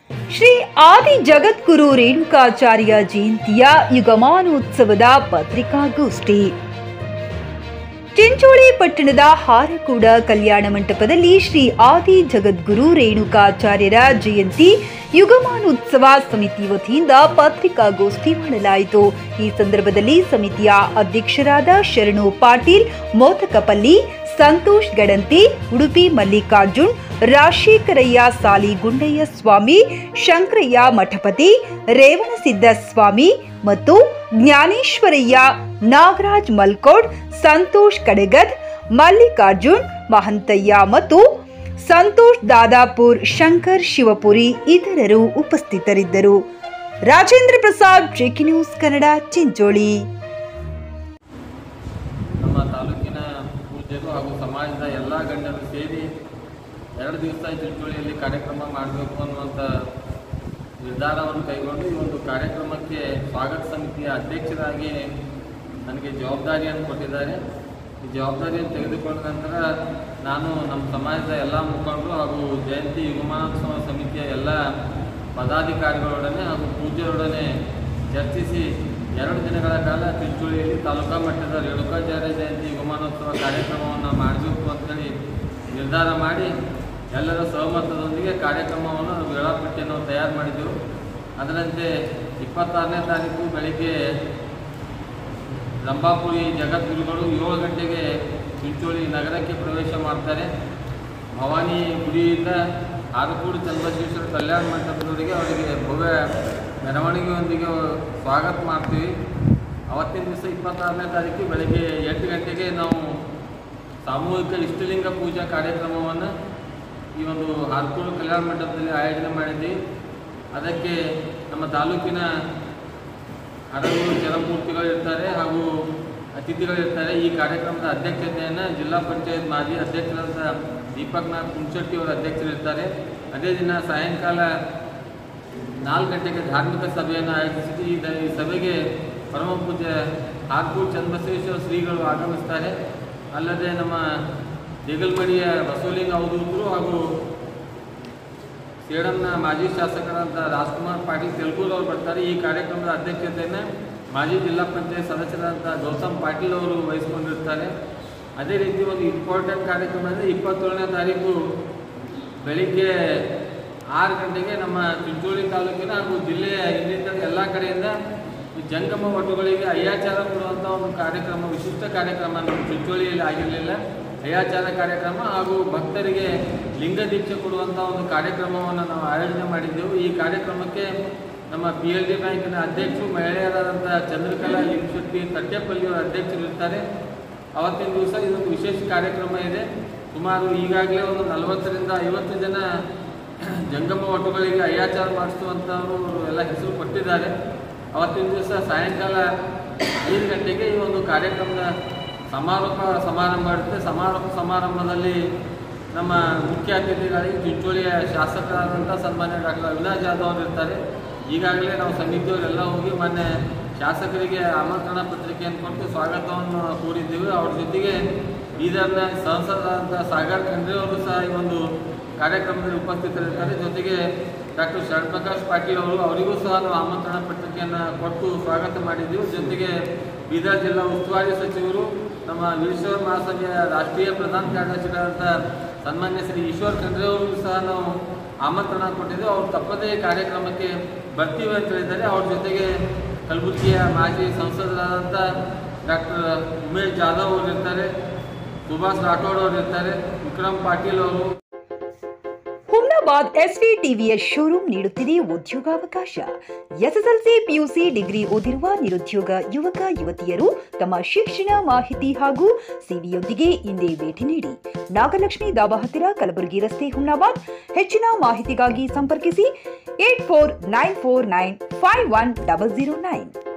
ಶ್ರೀ ಆದಿ ಜಗದ್ಗುರು ರೇಣುಕಾಚಾರ್ಯ ಜಯಂತಿಯ ಯುಗಮಾನೋತ್ಸವದ ಪತ್ರಿಕಾಗೋಷ್ಠಿ ಚಿಂಚೋಳಿ ಪಟ್ಟಣದ ಹಾರಕೂಡ ಕಲ್ಯಾಣ ಮಂಟಪದಲ್ಲಿ ಶ್ರೀ ಆದಿ ಜಗದ್ಗುರು ರೇಣುಕಾಚಾರ್ಯರ ಜಯಂತಿ ಯುಗಮಾನೋತ್ಸವ ಸಮಿತಿ ವತಿಯಿಂದ ಪತ್ರಿಕಾಗೋಷ್ಠಿ ಮಾಡಲಾಯಿತು ಈ ಸಂದರ್ಭದಲ್ಲಿ ಸಮಿತಿಯ ಅಧ್ಯಕ್ಷರಾದ ಶರಣು ಪಾಟೀಲ್ ಮೋತಕಪಲ್ಲಿ ಸಂತೋಷ್ ಗಡಂತಿ ಉಡುಪಿ ಮಲ್ಲಿಕಾರ್ಜುನ್ ರಾಜಶೇಖರಯ್ಯ ಸಾಲಿ ಗುಂಡಯ್ಯ ಸ್ವಾಮಿ ಶಂಕರಯ್ಯ ಮಠಪತಿ ರೇವಣಸಿದ್ದ ಸ್ವಾಮಿ ಮತ್ತು ಜ್ಞಾನೇಶ್ವರಯ್ಯ ನಾಗರಾಜ್ ಮಲ್ಕೋಡ್ ಸಂತೋಷ್ ಕಡೆಗದ್ ಮಲ್ಲಿಕಾರ್ಜುನ್ ಮಹಂತಯ್ಯ ಮತ್ತು ಸಂತೋಷ್ ದಾದಾಪುರ್ ಶಂಕರ್ ಶಿವಪುರಿ ಇತರರು ಉಪಸ್ಥಿತರಿದ್ದರು ರಾಜೇಂದ್ರ ಪ್ರಸಾದ್ ಜೆಕೆ ನ್ಯೂಸ್ ಕನ್ನಡ ಚಿಂಚೋಳಿ ನಮ್ಮ ತಾಲೂಕಿನ ಪೂಜ್ಯರು ಹಾಗೂ ಸಮಾಜದ ಎಲ್ಲ ಗಣ್ಯರು ಸೇರಿ ಎರಡು ದಿವಸ ಚಿಂಚೋಳಿಯಲ್ಲಿ ಕಾರ್ಯಕ್ರಮ ಮಾಡಬೇಕು ಅನ್ನುವಂಥ ನಿರ್ಧಾರವನ್ನು ಕೈಗೊಂಡು ಈ ಒಂದು ಕಾರ್ಯಕ್ರಮಕ್ಕೆ ಸ್ವಾಗತ ಸಮಿತಿಯ ಅಧ್ಯಕ್ಷರಾಗಿ ನನಗೆ ಜವಾಬ್ದಾರಿಯನ್ನು ಕೊಟ್ಟಿದ್ದಾರೆ ಈ ಜವಾಬ್ದಾರಿಯನ್ನು ತೆಗೆದುಕೊಂಡ ನಂತರ ನಾನು ನಮ್ಮ ಸಮಾಜದ ಎಲ್ಲ ಮುಖಂಡರು ಹಾಗೂ ಜಯಂತಿ ಯುಗಮಾನೋತ್ಸವ ಸಮಿತಿಯ ಎಲ್ಲ ಪದಾಧಿಕಾರಿಗಳೊಡನೆ ಹಾಗೂ ಪೂಜ್ಯರೊಡನೆ ಚರ್ಚಿಸಿ ಎರಡು ದಿನಗಳ ಕಾಲ ಚಿಂಚೋಳಿಯಲ್ಲಿ ತಾಲೂಕಾ ಮಟ್ಟದ ರೇಣುಕಾಚಾರ್ಯ ಜಯಂತಿ ಯುಗಮಾನೋತ್ಸವ ಕಾರ್ಯಕ್ರಮವನ್ನು ಮಾಡಬೇಕು ಅಂತೇಳಿ ನಿರ್ಧಾರ ಮಾಡಿ ಎಲ್ಲರ ಸಹಮತದೊಂದಿಗೆ ಕಾರ್ಯಕ್ರಮವನ್ನು ವೇಳಾಪಟ್ಟಿಯನ್ನು ತಯಾರು ಮಾಡಿದ್ದೆವು ಅದರಂತೆ ಇಪ್ಪತ್ತಾರನೇ ತಾರೀಕು ಬೆಳಿಗ್ಗೆ ರಂಭಾಪುರಿ ಜಗದ್ಗುರುಗಳು ಏಳು ಗಂಟೆಗೆ ಚಿಂಚೋಳಿ ನಗರಕ್ಕೆ ಪ್ರವೇಶ ಮಾಡ್ತಾರೆ ಭವಾನಿ ಗುಡಿಯಿಂದ ಆರಕೂಡು ಚನ್ನಬಸವೇಶ್ವರ ಕಲ್ಯಾಣ ಮಂಟಪದವರೆಗೆ ಅವರಿಗೆ ಭವ್ಯ ಮೆರವಣಿಗೆಯೊಂದಿಗೆ ಸ್ವಾಗತ ಮಾಡ್ತೀವಿ ಅವತ್ತಿನ ದಿವಸ ಇಪ್ಪತ್ತಾರನೇ ತಾರೀಕು ಬೆಳಗ್ಗೆ ಎಂಟು ಗಂಟೆಗೆ ನಾವು ಸಾಮೂಹಿಕ ಇಷ್ಟಲಿಂಗ ಪೂಜಾ ಕಾರ್ಯಕ್ರಮವನ್ನು ಈ ಒಂದು ಆರಕೂಡು ಕಲ್ಯಾಣ ಮಂಟಪದಲ್ಲಿ ಆಯೋಜನೆ ಮಾಡಿದ್ವಿ ಅದಕ್ಕೆ ನಮ್ಮ ತಾಲೂಕಿನ ಹಡಗೂರು ಜಲಮೂರ್ತಿಗಳು ಇರ್ತಾರೆ ಹಾಗೂ ಅತಿಥಿಗಳು ಇರ್ತಾರೆ ಈ ಕಾರ್ಯಕ್ರಮದ ಅಧ್ಯಕ್ಷತೆಯನ್ನು ಜಿಲ್ಲಾ ಪಂಚಾಯತ್ ಮಾಜಿ ಅಧ್ಯಕ್ಷರಾದ ದೀಪಕ್ನಾಥ್ ಕುಂಚಟ್ಟಿ ಅವರ ಅಧ್ಯಕ್ಷರು ಇರ್ತಾರೆ ಅದೇ ದಿನ ಸಾಯಂಕಾಲ ನಾಲ್ಕು ಗಂಟೆಗೆ ಧಾರ್ಮಿಕ ಸಭೆಯನ್ನು ಆಯೋಜಿಸಿದ್ದು ಈ ದ- ಈ ಸಭೆಗೆ ಪರಮ ಪೂಜ್ಯ ಹಾರ್ಕೂರ್ ಚನ್ನಬಸವೇಶ್ವರ ಶ್ರೀಗಳು ಆಗಮಿಸ್ತಾರೆ ಅಲ್ಲದೆ ನಮ್ಮ ದೇಗಲ್ಮಡಿಯ ಬಸವಲಿಂಗ ಅವಧೂತರು ಹಾಗೂ ಸೇಡಂನ ಮಾಜಿ ಶಾಸಕರಾದ ರಾಜ್ಕುಮಾರ್ ಪಾಟೀಲ್ ತೆಲುಗೂರು ಅವರು ಬರ್ತಾರೆ ಈ ಕಾರ್ಯಕ್ರಮದ ಅಧ್ಯಕ್ಷತೆಯನ್ನು ಮಾಜಿ ಜಿಲ್ಲಾ ಪಂಚಾಯತ್ ಸದಸ್ಯರಾದ ಗೌತಮ್ ಪಾಟೀಲ್ ಅವರು ವಹಿಸಿಕೊಂಡಿರ್ತಾರೆ ಅದೇ ರೀತಿ ಒಂದು ಇಂಪಾರ್ಟೆಂಟ್ ಕಾರ್ಯಕ್ರಮ ಅಂದರೆ ಇಪ್ಪತ್ತೇಳನೇ ತಾರೀಕು ಬೆಳಿಗ್ಗೆ ಆರು ಗಂಟೆಗೆ ನಮ್ಮ ಚಿಂಚೋಳಿ ತಾಲೂಕಿನ ಹಾಗೂ ಜಿಲ್ಲೆಯ ಇನ್ನಿತರ ಎಲ್ಲ ಕಡೆಯಿಂದ ಈ ಜಂಗಮ ವಟುಗಳಿಗೆ ಅಯ್ಯಾಚಾರ ಕೊಡುವಂಥ ಒಂದು ಕಾರ್ಯಕ್ರಮ ವಿಶಿಷ್ಟ ಕಾರ್ಯಕ್ರಮ ನಮ್ಮ ಚಿಂಚೋಳಿಯಲ್ಲಿ ಆಗಿರಲಿಲ್ಲ ಅಯ್ಯಾಚಾರ ಕಾರ್ಯಕ್ರಮ ಹಾಗೂ ಭಕ್ತರಿಗೆ ಲಿಂಗ ದೀಕ್ಷೆ ಕೊಡುವಂಥ ಒಂದು ಕಾರ್ಯಕ್ರಮವನ್ನು ನಾವು ಆಯೋಜನೆ ಮಾಡಿದ್ದೆವು ಈ ಕಾರ್ಯಕ್ರಮಕ್ಕೆ ನಮ್ಮ ಪಿ ಎಲ್ ಡಿ ಬ್ಯಾಂಕಿನ ಅಧ್ಯಕ್ಷರು ಮಹಿಳೆಯರಾದಂಥ ಚಂದ್ರಕಲಾ ಲಿಂಗಶೆಟ್ಟಿ ತಟ್ಟೆಪಲ್ಲಿಯವರ ಅಧ್ಯಕ್ಷರು ಇರ್ತಾರೆ ಅವತ್ತಿನ ದಿವಸ ಇದೊಂದು ವಿಶೇಷ ಕಾರ್ಯಕ್ರಮ ಇದೆ ಸುಮಾರು ಈಗಾಗಲೇ ಒಂದು ನಲವತ್ತರಿಂದ ಐವತ್ತು ಜನ ಜಂಗಮ ಒಟ್ಟುಗಳಿಗೆ ಅಯ್ಯಾಚಾರ ಮಾಡಿಸುವಂಥವರು ಎಲ್ಲ ಹೆಸರು ಕೊಟ್ಟಿದ್ದಾರೆ ಅವತ್ತಿನ ದಿವಸ ಸಾಯಂಕಾಲ ಐದು ಗಂಟೆಗೆ ಈ ಒಂದು ಕಾರ್ಯಕ್ರಮದ ಸಮಾರೋಪ ಸಮಾರಂಭ ಇರುತ್ತೆ ಸಮಾರೋಪ ಸಮಾರಂಭದಲ್ಲಿ ನಮ್ಮ ಮುಖ್ಯ ಅತಿಥಿಗಳಾಗಿ ಚಿಂಚೋಳಿಯ ಶಾಸಕರಾದಂಥ ಸನ್ಮಾನ್ಯ ಡಾಕ್ಟರ್ ಅವಿನಾಶ್ ಜಾಧವ್ ಅವರು ಇರ್ತಾರೆ ಈಗಾಗಲೇ ನಾವು ಸಮಿತಿಯವರೆಲ್ಲ ಹೋಗಿ ಮೊನ್ನೆ ಶಾಸಕರಿಗೆ ಆಮಂತ್ರಣ ಪತ್ರಿಕೆಯನ್ನು ಕೊಟ್ಟು ಸ್ವಾಗತವನ್ನು ಕೋರಿದ್ದೀವಿ ಅವ್ರ ಜೊತೆಗೆ ಬೀದರ್ನ ಸಂಸದರಾದಂಥ ಸಾಗರ್ ಖಂಡ್ರೆ ಅವರು ಸಹ ಈ ಒಂದು ಕಾರ್ಯಕ್ರಮದಲ್ಲಿ ಉಪಸ್ಥಿತರಿರ್ತಾರೆ ಜೊತೆಗೆ ಡಾಕ್ಟರ್ ಶರಣಪ್ರಕಾಶ್ ಪಾಟೀಲ್ ಅವರು ಅವರಿಗೂ ಸಹ ನಾವು ಆಮಂತ್ರಣ ಪತ್ರಿಕೆಯನ್ನು ಕೊಟ್ಟು ಸ್ವಾಗತ ಮಾಡಿದ್ದೀವಿ ಜೊತೆಗೆ ಬೀದರ್ ಜಿಲ್ಲಾ ಉಸ್ತುವಾರಿ ಸಚಿವರು ನಮ್ಮ ವೀರೇಶ್ವರ ಮಹಾಸಭೆಯ ರಾಷ್ಟ್ರೀಯ ಪ್ರಧಾನ ಕಾರ್ಯದರ್ಶಿಗಳಾದಂಥ ಸನ್ಮಾನ್ಯ ಶ್ರೀ ಈಶ್ವರ್ ಖಂಡ್ರೆ ಅವರಿಗೂ ಸಹ ನಾವು ಆಮಂತ್ರಣ ಕೊಟ್ಟಿದ್ದೇವೆ ಅವ್ರು ತಪ್ಪದೇ ಈ ಕಾರ್ಯಕ್ರಮಕ್ಕೆ ಬರ್ತೀವಿ ಅಂತ ಹೇಳಿದ್ದಾರೆ ಅವ್ರ ಜೊತೆಗೆ ಕಲಬುರಗಿಯ ಮಾಜಿ ಸಂಸದರಾದಂಥ ಡಾಕ್ಟರ್ ಉಮೇಶ್ ಜಾಧವ್ ಅವರು ಇರ್ತಾರೆ ಸುಭಾಷ್ ರಾಠೋಡ್ ಅವರು ಇರ್ತಾರೆ ವಿಕ್ರಮ್ ಪಾಟೀಲ್ ಅವರು ಹುಮ್ನಾಬಾದ್ ಎಸ್ವಿ ಟಿವಿಯ ಶೋರೂಮ್ ನೀಡುತ್ತಿದೆ ಉದ್ಯೋಗಾವಕಾಶ ಎಸ್ಎಸ್ಎಲ್ಸಿ ಪಿಯುಸಿ ಡಿಗ್ರಿ ಓದಿರುವ ನಿರುದ್ಯೋಗ ಯುವಕ ಯುವತಿಯರು ತಮ್ಮ ಶಿಕ್ಷಣ ಮಾಹಿತಿ ಹಾಗೂ ಸಿವಿಯೊಂದಿಗೆ ಇಂದೇ ಭೇಟಿ ನೀಡಿ ನಾಗಲಕ್ಷ್ಮಿ ದಾಬಾ ಹತ್ತಿರ ಕಲಬುರಗಿ ರಸ್ತೆ ಹುಮ್ನಾಬಾದ್ ಹೆಚ್ಚಿನ ಮಾಹಿತಿಗಾಗಿ ಸಂಪರ್ಕಿಸಿ eight four nine four nine five one double zero nine